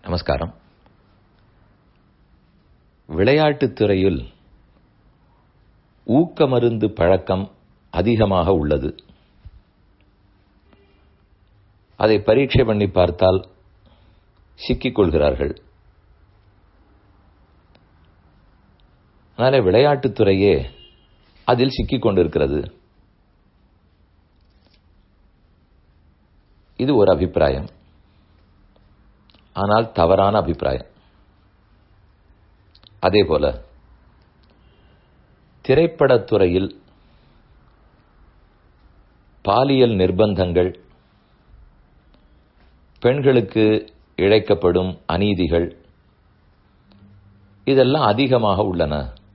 நமஸ்காரம் விளையாட்டுத் துறையில் ஊக்க மருந்து பழக்கம் அதிகமாக உள்ளது அதை பரீட்சை பண்ணி பார்த்தால் சிக்கிக் கொள்கிறார்கள் அதனால விளையாட்டுத் துறையே அதில் சிக்கிக் கொண்டிருக்கிறது இது ஒரு அபிப்பிராயம் ஆனால் தவறான அபிப்பிராயம் அதே போல திரைப்படத்துறையில் பாலியல் நிர்பந்தங்கள் பெண்களுக்கு இழைக்கப்படும் அநீதிகள் இதெல்லாம் அதிகமாக உள்ளன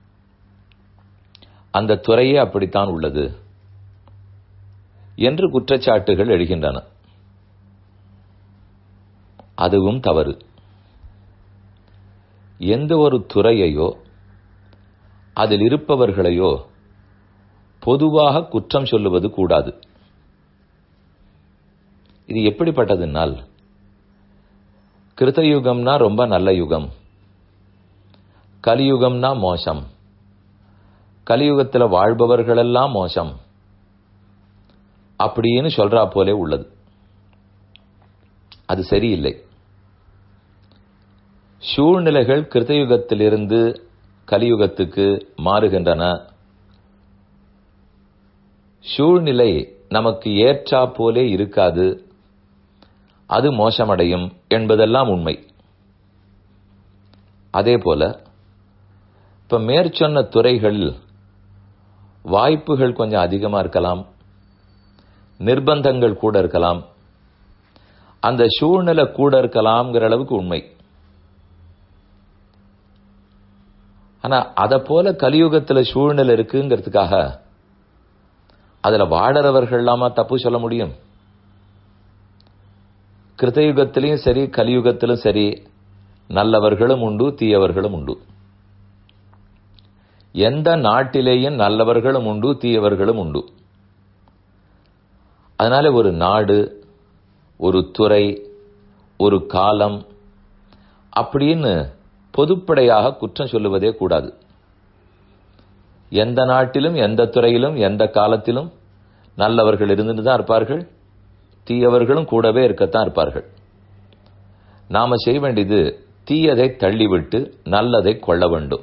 அந்த துறையே அப்படித்தான் உள்ளது என்று குற்றச்சாட்டுகள் எழுகின்றன அதுவும் தவறு எந்த ஒரு துறையையோ அதில் இருப்பவர்களையோ பொதுவாக குற்றம் சொல்லுவது கூடாது இது எப்படிப்பட்டதுனால் கிருத்தயுகம்னா ரொம்ப நல்ல யுகம் கலியுகம்னா மோசம் கலியுகத்தில் வாழ்பவர்களெல்லாம் மோசம் அப்படின்னு சொல்றா போலே உள்ளது அது சரியில்லை சூழ்நிலைகள் கிருத்தயுகத்திலிருந்து கலியுகத்துக்கு மாறுகின்றன சூழ்நிலை நமக்கு ஏற்றா போலே இருக்காது அது மோசமடையும் என்பதெல்லாம் உண்மை அதே போல இப்ப மேற்சொன்ன துறைகளில் வாய்ப்புகள் கொஞ்சம் அதிகமா இருக்கலாம் நிர்பந்தங்கள் கூட இருக்கலாம் அந்த சூழ்நிலை கூட இருக்கலாம்ங்கிற அளவுக்கு உண்மை ஆனா அத போல கலியுகத்துல சூழ்நிலை இருக்குங்கிறதுக்காக அதுல வாழறவர்கள்லாமா தப்பு சொல்ல முடியும் கிருத்தயுகத்திலையும் சரி கலியுகத்திலும் சரி நல்லவர்களும் உண்டு தீயவர்களும் உண்டு எந்த நாட்டிலேயும் நல்லவர்களும் உண்டு தீயவர்களும் உண்டு அதனால ஒரு நாடு ஒரு துறை ஒரு காலம் அப்படின்னு பொதுப்படையாக குற்றம் சொல்லுவதே கூடாது எந்த நாட்டிலும் எந்த துறையிலும் எந்த காலத்திலும் நல்லவர்கள் இருந்துட்டு தான் இருப்பார்கள் தீயவர்களும் கூடவே இருக்கத்தான் இருப்பார்கள் நாம செய்ய வேண்டியது தீயதை தள்ளிவிட்டு நல்லதை கொள்ள வேண்டும்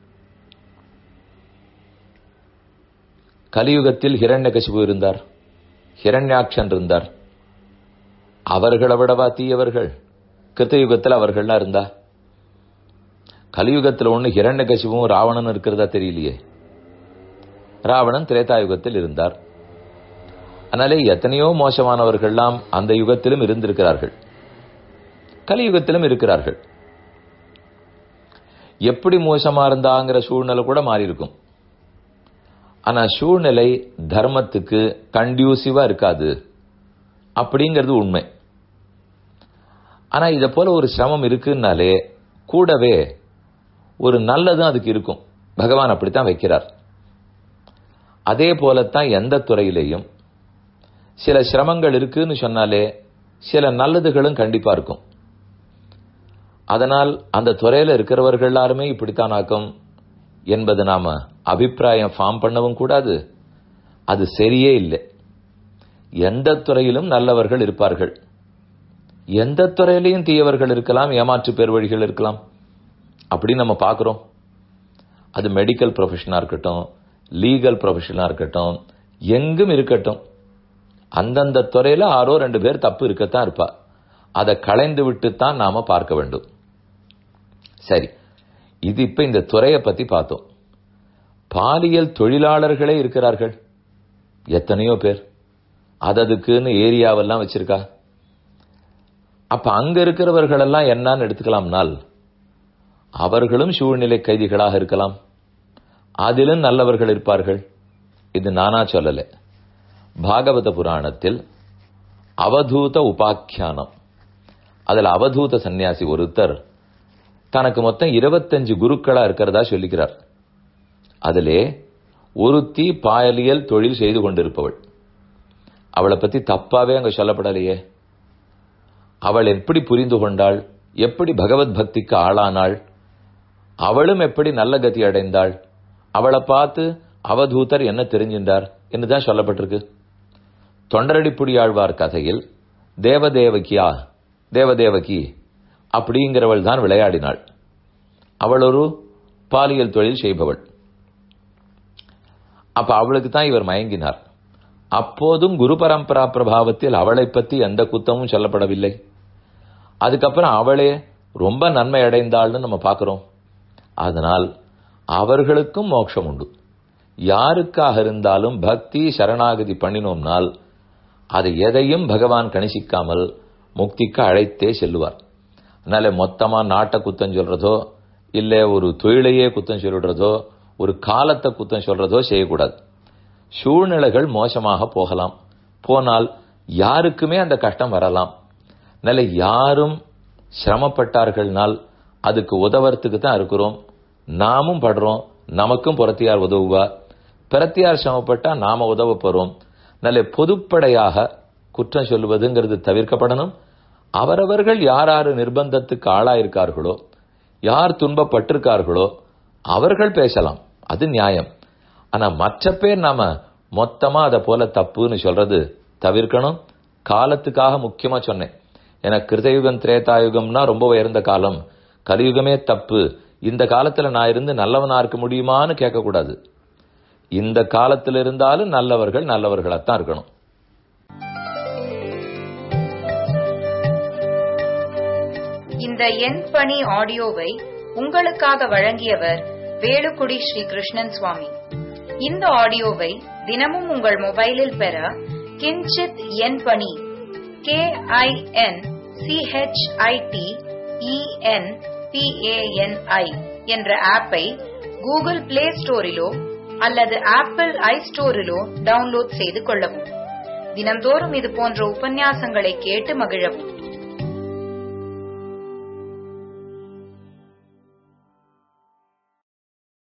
கலியுகத்தில் ஹிரண்யகசிபு இருந்தார் ஹிரண்யாட்சன் இருந்தார் அவர்களை விடவா தீயவர்கள் கிருத்தயுகத்தில் அவர்கள்லாம் இருந்தா கலியுகத்தில் ஒன்று ஹிரண்யகசிபும் ராவணன் இருக்கிறதா தெரியலையே ராவணன் திரேதாயுகத்தில் இருந்தார் அதனாலே எத்தனையோ மோசமானவர்கள்லாம் அந்த யுகத்திலும் இருந்திருக்கிறார்கள் கலியுகத்திலும் இருக்கிறார்கள் எப்படி மோசமா இருந்தாங்கிற சூழ்நிலை கூட மாறி இருக்கும் ஆனா சூழ்நிலை தர்மத்துக்கு கண்டியூசிவா இருக்காது அப்படிங்கிறது உண்மை ஆனா இத போல ஒரு சிரமம் இருக்குன்னாலே கூடவே ஒரு நல்லதும் அதுக்கு இருக்கும் பகவான் அப்படித்தான் வைக்கிறார் அதே போலத்தான் எந்த துறையிலையும் சில சிரமங்கள் இருக்குன்னு சொன்னாலே சில நல்லதுகளும் கண்டிப்பா இருக்கும் அதனால் அந்த துறையில இருக்கிறவர்கள் எல்லாருமே இப்படித்தான் ஆக்கும் என்பது நாம அபிப்பிராயம் ஃபார்ம் பண்ணவும் கூடாது அது சரியே இல்லை எந்த துறையிலும் நல்லவர்கள் இருப்பார்கள் எந்த துறையிலையும் தீயவர்கள் இருக்கலாம் ஏமாற்று பேர் வழிகள் இருக்கலாம் அப்படின்னு நம்ம பார்க்கிறோம் அது மெடிக்கல் ப்ரொஃபஷனா இருக்கட்டும் லீகல் ப்ரொஃபஷனா இருக்கட்டும் எங்கும் இருக்கட்டும் அந்தந்த துறையில ஆரோ ரெண்டு பேர் தப்பு இருக்கத்தான் இருப்பா அதை களைந்து விட்டுத்தான் நாம பார்க்க வேண்டும் சரி இது இப்ப இந்த துறையை பத்தி பார்த்தோம் பாலியல் தொழிலாளர்களே இருக்கிறார்கள் எத்தனையோ பேர் அததுக்குன்னு ஏரியாவெல்லாம் வச்சிருக்கா அப்ப அங்க இருக்கிறவர்கள் எல்லாம் என்னன்னு எடுத்துக்கலாம்னால் அவர்களும் சூழ்நிலை கைதிகளாக இருக்கலாம் அதிலும் நல்லவர்கள் இருப்பார்கள் இது நானா சொல்லல பாகவத புராணத்தில் அவதூத உபாக்கியானம் அதுல அவதூத சன்னியாசி ஒருத்தர் தனக்கு மொத்தம் இருபத்தஞ்சு குருக்களா இருக்கிறதா சொல்லிக்கிறார் அதிலே ஒருத்தி பாலியல் தொழில் செய்து கொண்டிருப்பவள் அவளை பத்தி தப்பாவே அங்க சொல்லப்படலையே அவள் எப்படி புரிந்து கொண்டாள் எப்படி பகவத் பக்திக்கு ஆளானாள் அவளும் எப்படி நல்ல கதி அடைந்தாள் அவளை பார்த்து அவதூதர் என்ன தெரிஞ்சின்றார் என்றுதான் சொல்லப்பட்டிருக்கு தொண்டரடிப்புடியாழ்வார் கதையில் தேவதேவகியா தேவதேவகி அப்படிங்கிறவள் தான் விளையாடினாள் அவள் ஒரு பாலியல் தொழில் செய்பவள் அப்ப அவளுக்கு தான் இவர் மயங்கினார் அப்போதும் குரு பரம்பரா பிரபாவத்தில் அவளை பத்தி எந்த குத்தமும் சொல்லப்படவில்லை அதுக்கப்புறம் அவளே ரொம்ப நன்மை அடைந்தாள்னு நம்ம பார்க்கிறோம் அதனால் அவர்களுக்கும் மோட்சம் உண்டு யாருக்காக இருந்தாலும் பக்தி சரணாகதி பண்ணினோம்னால் அது எதையும் பகவான் கணிசிக்காமல் முக்திக்கு அழைத்தே செல்லுவார் அதனால மொத்தமா நாட்டை குத்தம் சொல்றதோ இல்ல ஒரு தொழிலையே குத்தம் சொல்றதோ ஒரு காலத்தை குத்தம் சொல்றதோ செய்யக்கூடாது சூழ்நிலைகள் மோசமாக போகலாம் போனால் யாருக்குமே அந்த கஷ்டம் வரலாம் அதனால யாரும் சிரமப்பட்டார்கள்னால் அதுக்கு உதவறதுக்கு தான் இருக்கிறோம் நாமும் படுறோம் நமக்கும் புறத்தியார் உதவுவா பிரத்தியார் சிரமப்பட்டா நாம உதவ போறோம் நல்ல பொதுப்படையாக குற்றம் சொல்வதுங்கிறது தவிர்க்கப்படணும் அவரவர்கள் யார் யாரு நிர்பந்தத்துக்கு ஆளாயிருக்கார்களோ யார் துன்பப்பட்டிருக்கார்களோ அவர்கள் பேசலாம் அது நியாயம் ஆனா மற்ற பேர் நாம மொத்தமா அதை போல தப்புன்னு சொல்றது தவிர்க்கணும் காலத்துக்காக முக்கியமா சொன்னேன் ஏன்னா கிருதயுகம் திரேதாயுகம்னா ரொம்ப உயர்ந்த காலம் கலியுகமே தப்பு இந்த காலத்துல நான் இருந்து நல்லவனா இருக்க முடியுமான்னு கேட்கக்கூடாது இந்த காலத்தில் இருந்தாலும் நல்லவர்கள் நல்லவர்களாத்தான் இருக்கணும் இந்த எண் பணி ஆடியோவை உங்களுக்காக வழங்கியவர் வேலுக்குடி ஸ்ரீ கிருஷ்ணன் சுவாமி இந்த ஆடியோவை தினமும் உங்கள் மொபைலில் பெற கிஞ்சித் எண் பணி கே ஐ என் சிஹெச்ஐடி இஎன் பிஏஎன்ஐ என்ற ஆப்பை கூகுள் பிளே ஸ்டோரிலோ அல்லது ஆப்பிள் ஐ ஸ்டோரிலோ டவுன்லோட் செய்து கொள்ளவும் தினம்தோறும் இது போன்ற உபன்யாசங்களை கேட்டு மகிழவும்